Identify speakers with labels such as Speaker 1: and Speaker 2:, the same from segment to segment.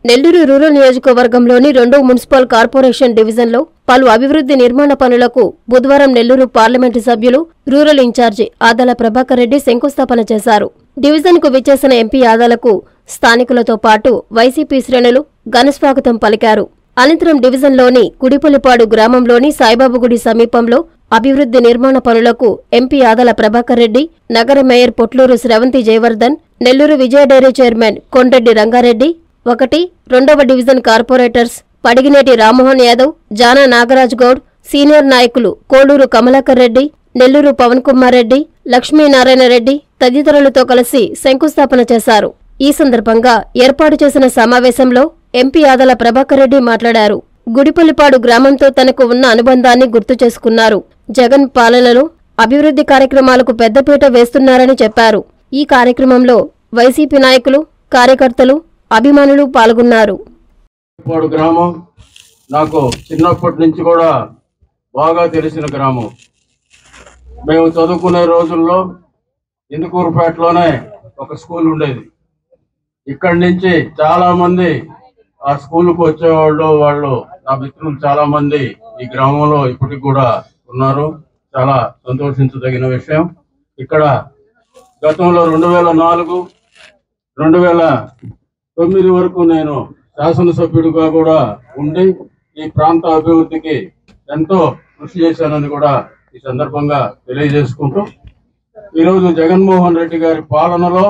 Speaker 1: Nellore rural నియోజకవర్గంలోని రెండో municipal corporation డివిజన్లో పలు అభివృద్ధి నిర్మాణ పనులకు బుధవారం నెల్లూరు పార్లమెంటు సభ్యులు రూరల్ ఇన్ఛార్జి ఆదాల ప్రభాకర్ రెడ్డి శంకుస్థాపన చేశారు డివిజన్కు విచ్చేసిన ఎంపీ ఆదాలకు స్థానికులతో పాటు వైసీపీ శ్రేణులు ఘనస్వాగతం పలికారు అనంతరం డివిజన్లోని గుడిపల్లిపాడు గ్రామంలోని సాయిబాబు గుడి సమీపంలో అభివృద్ధి నిర్మాణ పనులకు ఎంపీ ఆదల ప్రభాకర్ రెడ్డి నగర mayor Potluru Sravanthi Jayavardhan Nellore Vijaya dairy chairman Kondeddi Rangareddy ఒకటి రెండవ division corporators Padigineti Rammohan Yadav Jana Nagaraj Goud senior నాయకులు కోడూరు కమలాకర్ రెడ్డి నెల్లూరు పవన్ కుమార్ రెడ్డి లక్ష్మీనారాయణ రెడ్డి తదితరులతో కలిసి శంకుస్థాపన చేశారు ఈ సందర్భంగా ఏర్పాటు చేసిన సమావేశంలో ఎంపీ ఆదల ప్రభాకర్ రెడ్డి మాట్లాడారు గుడిపల్లిపాడు గ్రామంతో తనకు ఉన్న అనుబంధాన్ని గుర్తు చేసుకున్నారు జగన్ పాలనలో అభివృద్ధి కార్యక్రమాలకు పెద్దపీట వేస్తున్నారని చెప్పారు ఈ కార్యక్రమంలో వైసీపీ నాయకులు కార్యకర్తలు అభిమానులు పాల్గొన్నారు
Speaker 2: పాడు గ్రామం నాకు చిన్నప్పటి నుంచి కూడా బాగా తెలిసిన గ్రామం మేము చదువుకునే రోజుల్లో ఇందుకూరుపేటలోనే ఒక స్కూల్ ఉండేది ఇక్కడి నుంచి చాలా మంది ఆ స్కూల్కు వచ్చేవాళ్ళు వాళ్ళు నా మిత్రులు చాలా మంది ఈ గ్రామంలో ఇప్పటికి కూడా ఉన్నారు చాలా సంతోషించదగిన విషయం ఇక్కడ గతంలో రెండు వేల నాలుగు రెండు వేల తొమ్మిది వరకు నేను శాసనసభ్యుడిగా కూడా ఉండి ఈ ప్రాంత అభివృద్ధికి ఎంతో కృషి చేశానని కూడా ఈ సందర్భంగా తెలియజేసుకుంటూ ఈరోజు జగన్మోహన్ రెడ్డి గారి పాలనలో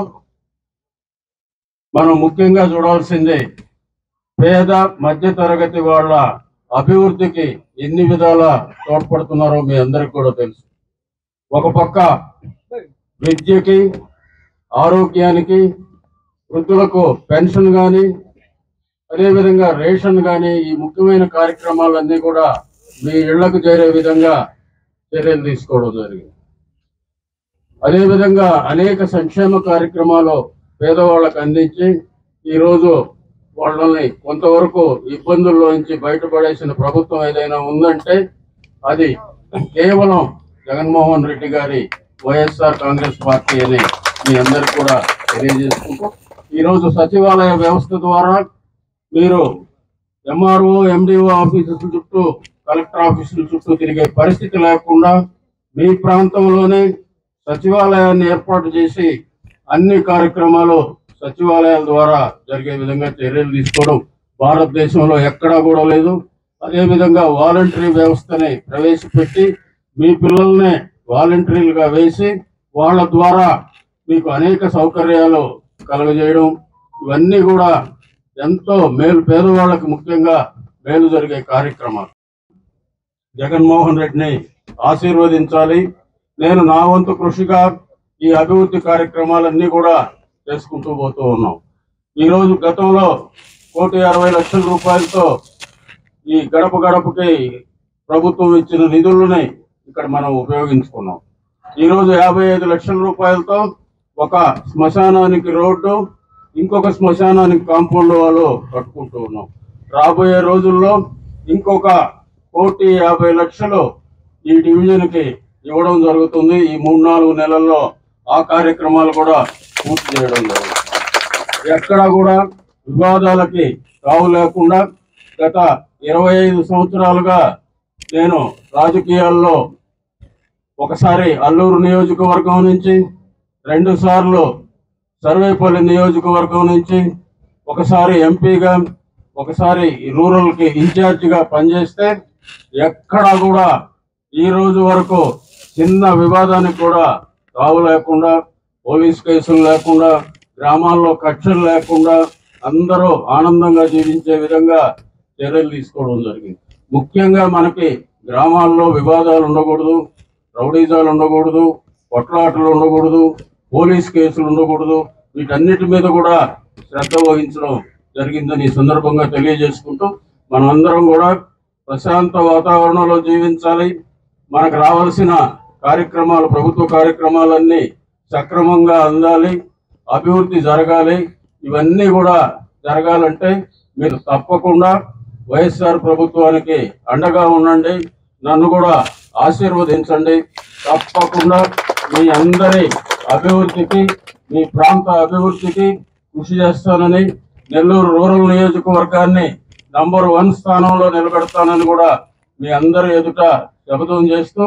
Speaker 2: మనం ముఖ్యంగా చూడాల్సింది పేద మధ్య తరగతి వాళ్ళ అభివృద్ధికి ఎన్ని విధాల తోడ్పడుతున్నారో మీ అందరికి కూడా తెలుసు ఒక పక్క విద్యకి ఆరోగ్యానికి వృద్ధులకు పెన్షన్ కానీ అదేవిధంగా రేషన్ కానీ ఈ ముఖ్యమైన కార్యక్రమాలన్నీ కూడా మీ ఇళ్లకు చేరే విధంగా చర్యలు తీసుకోవడం జరిగింది అదేవిధంగా అనేక సంక్షేమ కార్యక్రమాలు పేదవాళ్ళకు అందించి ఈరోజు వాళ్ళని కొంతవరకు ఇబ్బందుల్లో నుంచి బయటపడేసిన ప్రభుత్వం ఏదైనా ఉందంటే అది కేవలం జగన్మోహన్ రెడ్డి గారి వైఎస్ఆర్ కాంగ్రెస్ పార్టీ అని మీ అందరికి కూడా తెలియజేసుకుంటూ ఈరోజు సచివాలయ వ్యవస్థ ద్వారా మీరు ఎంఆర్ఓ ఎండిఓ ఆఫీసుల చుట్టూ కలెక్టర్ ఆఫీసుల చుట్టూ తిరిగే పరిస్థితి లేకుండా మీ ప్రాంతంలోనే సచివాలయాన్ని ఏర్పాటు చేసి అన్ని కార్యక్రమాలు సచివాలయాల ద్వారా జరిగే విధంగా చర్యలు తీసుకోవడం భారతదేశంలో ఎక్కడా కూడా లేదు అదేవిధంగా వాలంటరీ వ్యవస్థని ప్రవేశపెట్టి మీ పిల్లల్ని వాలంటరీలుగా వేసి వాళ్ళ ద్వారా మీకు అనేక సౌకర్యాలు కలుగజేయడం ఇవన్నీ కూడా ఎంతో మేలు పేదవాళ్ళకి ముఖ్యంగా మేలు జరిగే కార్యక్రమాలు జగన్మోహన్ రెడ్డిని ఆశీర్వదించాలి నేను నా వంతు కృషిగా ఈ అభివృద్ధి కార్యక్రమాలన్నీ కూడా చేసుకుంటూ పోతూ ఉన్నాం ఈరోజు గతంలో కోటి అరవై లక్షల రూపాయలతో ఈ గడప గడపకి ప్రభుత్వం ఇచ్చిన నిధులని ఇక్కడ మనం ఉపయోగించుకున్నాం ఈరోజు యాభై ఐదు లక్షల రూపాయలతో ఒక శ్మశానానికి రోడ్డు ఇంకొక శ్మశానానికి కాంపౌండ్ వాళ్ళు కట్టుకుంటూ ఉన్నాం రాబోయే రోజుల్లో ఇంకొక కోటి యాభై లక్షలు ఈ డివిజన్ కి ఇవ్వడం జరుగుతుంది ఈ మూడు నాలుగు నెలల్లో ఆ కార్యక్రమాలు కూడా పూర్తి చేయడం జరుగుతుంది ఎక్కడ కూడా వివాదాలకి తావు లేకుండా గత ఇరవై ఐదు సంవత్సరాలుగా నేను రాజకీయాల్లో ఒకసారి అల్లూరు నియోజకవర్గం నుంచి రెండు సార్లు సర్వేపల్లి నియోజకవర్గం నుంచి ఒకసారి ఎంపీగా ఒకసారి రూరల్ కి ఇన్ఛార్జ్ గా పనిచేస్తే ఎక్కడా కూడా ఈ రోజు వరకు చిన్న వివాదానికి కూడా తావు లేకుండా పోలీస్ కేసులు లేకుండా గ్రామాల్లో కక్షలు లేకుండా అందరూ ఆనందంగా జీవించే విధంగా చర్యలు తీసుకోవడం జరిగింది ముఖ్యంగా మనకి గ్రామాల్లో వివాదాలు ఉండకూడదు రౌడీజాలు ఉండకూడదు కొట్లాటలు ఉండకూడదు పోలీస్ కేసులు ఉండకూడదు వీటన్నిటి మీద కూడా శ్రద్ధ వహించడం జరిగిందని ఈ సందర్భంగా తెలియజేసుకుంటూ మనమందరం కూడా ప్రశాంత వాతావరణంలో జీవించాలి మనకు రావాల్సిన కార్యక్రమాలు ప్రభుత్వ కార్యక్రమాలన్నీ సక్రమంగా అందాలి అభివృద్ధి జరగాలి ఇవన్నీ కూడా జరగాలంటే మీరు తప్పకుండా వైఎస్ఆర్ ప్రభుత్వానికి అండగా ఉండండి నన్ను కూడా ఆశీర్వదించండి తప్పకుండా మీ అందరి అభివృద్ధికి మీ ప్రాంత అభివృద్ధికి కృషి చేస్తానని నెల్లూరు రూరల్ నియోజకవర్గాన్ని నంబర్ వన్ స్థానంలో నిలబెడతానని కూడా మీ అందరి ఎదుట శపథం చేస్తూ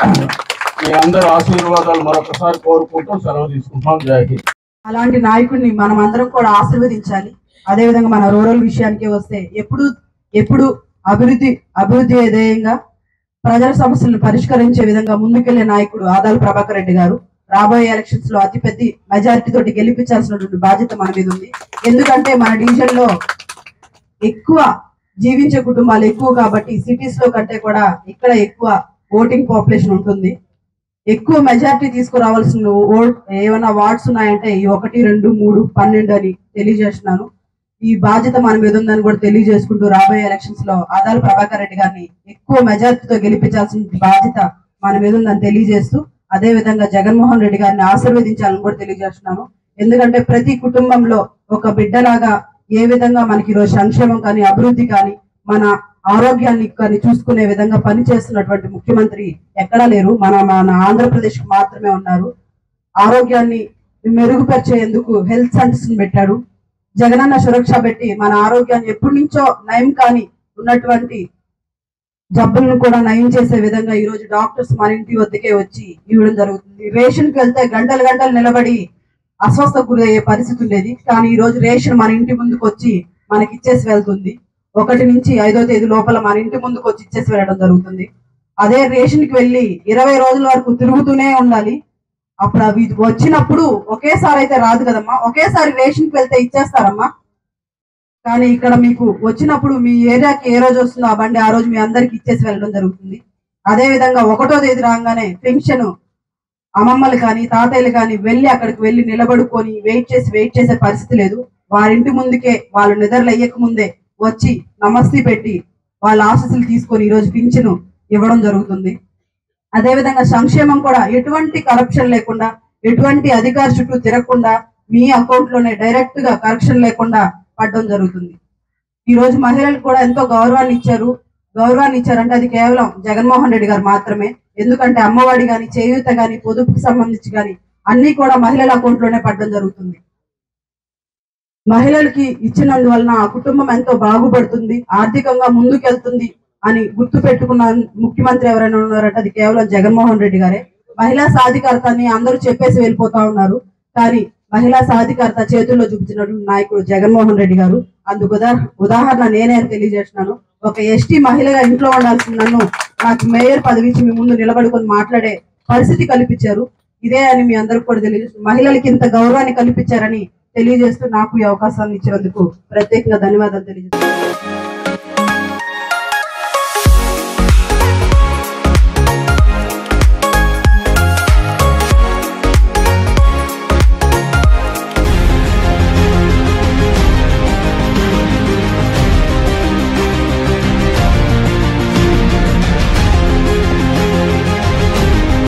Speaker 2: మీ అందరి ఆశీర్వాదాలు మరొకసారి కోరుకుంటూ సెలవు తీసుకుంటున్నాం జై హింద్
Speaker 3: అలాంటి నాయకుడిని మనం అందరం కూడా ఆశీర్వదించాలి అదే విధంగా మన రూరల్ విషయానికి వస్తే ఎప్పుడు ఎప్పుడు అభివృద్ధి అభివృద్ధి ధ్యేయంగా ప్రజల సమస్యలను పరిష్కరించే విధంగా ముందుకెళ్లే నాయకుడు ఆదాల ప్రభాకర్ రెడ్డి గారు రాబోయే ఎలక్షన్స్ లో అతిపెద్ద మెజారిటీ తోటి గెలిపించాల్సినటువంటి బాధ్యత మన మీద ఉంది ఎందుకంటే మన డివిజన్ లో ఎక్కువ జీవించే కుటుంబాలు ఎక్కువ కాబట్టి సిటీస్ లో కంటే కూడా ఇక్కడ ఎక్కువ ఓటింగ్ పాపులేషన్ ఉంటుంది ఎక్కువ మెజారిటీ తీసుకురావాల్సిన ఓట్ ఏమైనా వార్డ్స్ ఉన్నాయంటే ఈ ఒకటి రెండు మూడు పన్నెండు అని తెలియజేస్తున్నాను ఈ బాధ్యత మన మీద ఉందని కూడా తెలియజేసుకుంటూ రాబోయే ఎలక్షన్స్ లో ఆదాల ప్రభాకర్ రెడ్డి గారిని ఎక్కువ మెజారిటీతో గెలిపించాల్సిన బాధ్యత మన మీద ఉందని తెలియజేస్తూ అదే విధంగా జగన్మోహన్ రెడ్డి గారిని ఆశీర్వదించాలని కూడా తెలియజేస్తున్నాను ఎందుకంటే ప్రతి కుటుంబంలో ఒక బిడ్డలాగా ఏ విధంగా మనకి ఈరోజు సంక్షేమం కానీ అభివృద్ధి కానీ మన ఆరోగ్యాన్ని కానీ చూసుకునే విధంగా పనిచేస్తున్నటువంటి ముఖ్యమంత్రి ఎక్కడా లేరు మన మన ఆంధ్రప్రదేశ్ కు మాత్రమే ఉన్నారు ఆరోగ్యాన్ని మెరుగుపరిచేందుకు హెల్త్ సెంటర్స్ పెట్టాడు జగనన్న సురక్ష పెట్టి మన ఆరోగ్యాన్ని ఎప్పటి నుంచో నయం కాని ఉన్నటువంటి జబ్బులను కూడా నయం చేసే విధంగా ఈ రోజు డాక్టర్స్ మన ఇంటి వద్దకే వచ్చి ఇవ్వడం జరుగుతుంది రేషన్ కి వెళ్తే గంటలు గంటలు నిలబడి అస్వస్థకు గురయ్యే పరిస్థితి ఉండేది కానీ ఈ రోజు రేషన్ మన ఇంటి ముందుకు వచ్చి మనకి ఇచ్చేసి వెళ్తుంది ఒకటి నుంచి ఐదో తేదీ లోపల మన ఇంటి ముందుకు వచ్చి ఇచ్చేసి వెళ్ళడం జరుగుతుంది అదే రేషన్ కి వెళ్ళి ఇరవై రోజుల వరకు తిరుగుతూనే ఉండాలి అప్పుడు అవి వచ్చినప్పుడు ఒకేసారి అయితే రాదు కదమ్మా ఒకేసారి రేషన్ కి వెళ్తే ఇచ్చేస్తారమ్మా కానీ ఇక్కడ మీకు వచ్చినప్పుడు మీ ఏరియాకి ఏ రోజు వస్తుందో ఆ బండి ఆ రోజు మీ అందరికి ఇచ్చేసి వెళ్ళడం జరుగుతుంది అదే విధంగా ఒకటో తేదీ రాగానే పెన్షన్ అమ్మమ్మలు కానీ తాతయ్యలు కానీ వెళ్ళి అక్కడికి వెళ్ళి నిలబడుకొని వెయిట్ చేసి వెయిట్ చేసే పరిస్థితి లేదు వారింటి ముందుకే వాళ్ళు నిద్రలు అయ్యక ముందే వచ్చి నమస్తే పెట్టి వాళ్ళ ఆశీస్సులు తీసుకొని ఈరోజు పింఛను ఇవ్వడం జరుగుతుంది అదే విధంగా సంక్షేమం కూడా ఎటువంటి కరప్షన్ లేకుండా ఎటువంటి అధికారి చుట్టూ తిరగకుండా మీ అకౌంట్ లోనే డైరెక్ట్ గా కరప్షన్ లేకుండా పడడం జరుగుతుంది ఈ రోజు మహిళలకు కూడా ఎంతో గౌరవాన్ని ఇచ్చారు గౌరవాన్ని ఇచ్చారంటే అది కేవలం జగన్మోహన్ రెడ్డి గారు మాత్రమే ఎందుకంటే అమ్మఒడి గాని చేయూత గాని పొదుపుకి సంబంధించి గాని అన్ని కూడా మహిళల అకౌంట్ లోనే పడడం జరుగుతుంది మహిళలకి ఇచ్చినందువలన ఆ కుటుంబం ఎంతో బాగుపడుతుంది ఆర్థికంగా ముందుకెళ్తుంది అని గుర్తు పెట్టుకున్న ముఖ్యమంత్రి ఎవరైనా ఉన్నారంటే అది కేవలం జగన్మోహన్ రెడ్డి గారే మహిళా సాధికారత అని అందరూ చెప్పేసి వెళ్ళిపోతా ఉన్నారు కానీ మహిళా సాధికారత చేతుల్లో చూపించినటువంటి నాయకుడు జగన్మోహన్ రెడ్డి గారు అందుకు ఉదా ఉదాహరణ నేనే అని తెలియజేస్తున్నాను ఒక ఎస్టీ మహిళగా ఇంట్లో ఉండాల్సిన నన్ను నాకు మేయర్ పదవి ఇచ్చి మీ ముందు నిలబడుకొని మాట్లాడే పరిస్థితి కల్పించారు ఇదే అని మీ అందరికి కూడా తెలియజేస్తుంది మహిళలకి ఇంత గౌరవాన్ని కల్పించారని తెలియజేస్తూ నాకు ఈ అవకాశాన్ని ఇచ్చినందుకు ప్రత్యేకంగా ధన్యవాదాలు తెలియజేస్తున్నాను